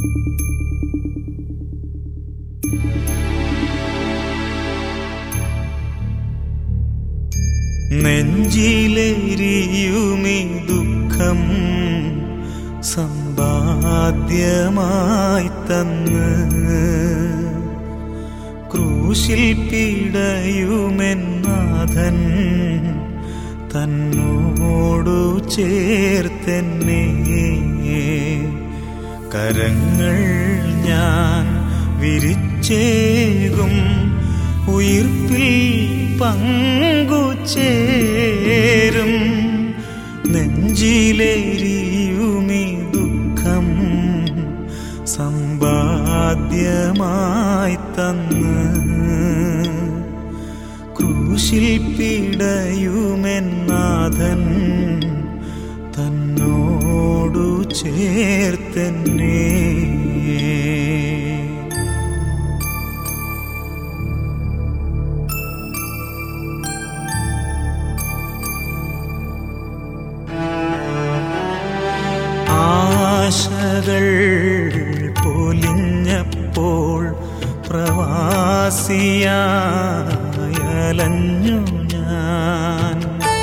നെഞ്ചിലേരിയുമീ ദുഃഖം സമ്പാദ്യമായി തന്ന് ക്രൂശിൽ പിടയുമെന്നാഥൻ തന്നോടു ചേർത്തെന്നെ കരങ്ങൾ ഞാൻ വിരിച്ചേകും ഉയിർപ്പിൽ പങ്കുചേരും നെഞ്ചിലേരിയുമീ ദുഃഖം സമ്പാദ്യമായി തന്ന് ക്രൂശിൽ പിടയുമെന്നാഥൻ തന്നോടു ചേർത്തെന്നേ ആശകൾ പൊലിഞ്ഞപ്പോൾ പ്രവാസിയായലഞ്ഞു ഞാൻ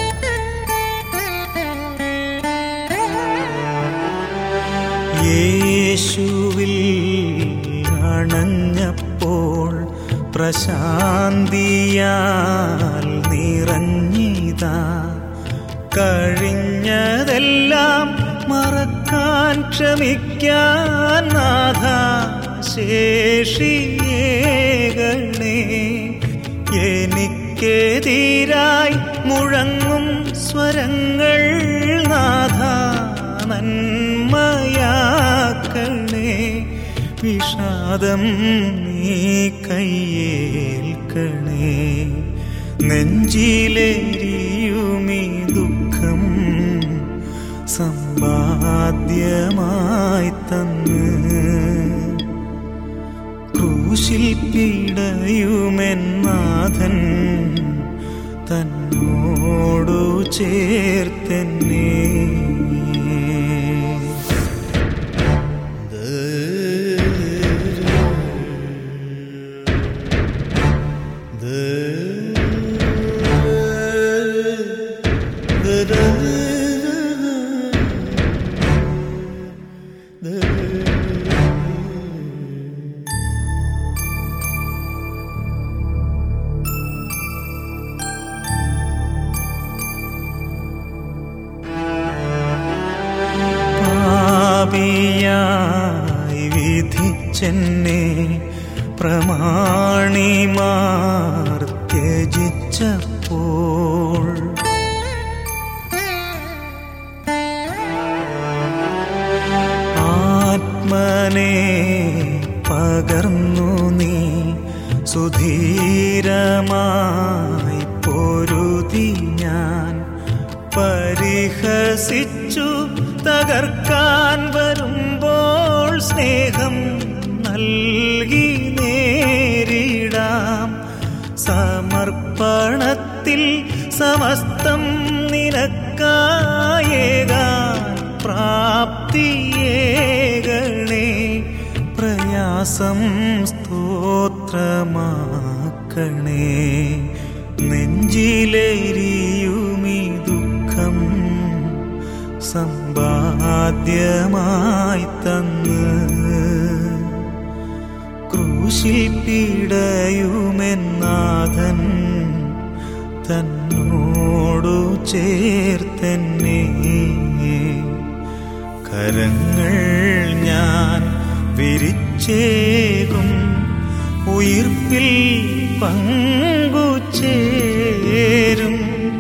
യേശുവിൽ അണഞ്ഞപ്പോൾ പ്രശാന്തിയാൽ നിറഞ്ഞിതാ കഴിഞ്ഞതെല്ലാം മറക്കാൻ ക്ഷമിക്കാൻ നാഥ ശേഷിയേകണേ എനിക്കെതിരായി മുഴങ്ങും സ്വരങ്ങൾ നാഥ നന്മയാക്കണേ വിഷാദം നീ കയ്യേൽക്കണേ നെഞ്ചിലേരിയുമീ ദുഃഖം സമ്പാദ്യമായി തന്ന് ക്രൂശിൽ പിടയുമെന്നാഥൻ തന്നോടു ചേർത്തെന്നേ പാപിയായി വിധിച്ചെന്നെ പ്രമാണിമാർ ത്യജിച്ചപ്പോൾ ആത്മനെ പകർന്നു നീ സുധീരമായി പൊരുതി ഞാൻ പരിഹസിച്ചു തകർക്കാൻ വരുമ്പോൾ സ്നേഹം നൽകി നേരിടാം സമർപ്പണത്തിൽ സമസ്തം നിനക്കായേകാൻ പ്രാപ്തിയേകണേ പ്രയാസം സ്തോത്രമാക്കണേ നെഞ്ചിലേരിയുമീ ദുഃഖം സമ്പാദ്യമായി തന്ന് ക്രൂശിൽ പിടയുമെന്നാഥൻ തന്നോടു ചേർത്തെന്നെ കരങ്ങൾ ഞാൻ വിരിച്ചേകും ഉയിർപ്പിൽ പങ്കുചേരും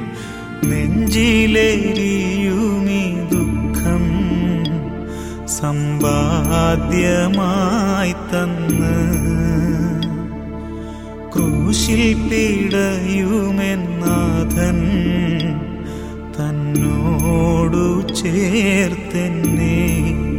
നെഞ്ചിലേരിയുമീ ദുഃഖം സമ്പാദ്യമായി തന്ന് ക്രൂശിൽ പിടയുമെന്നാഥൻ തന്നോടു ചേർത്തെന്നേ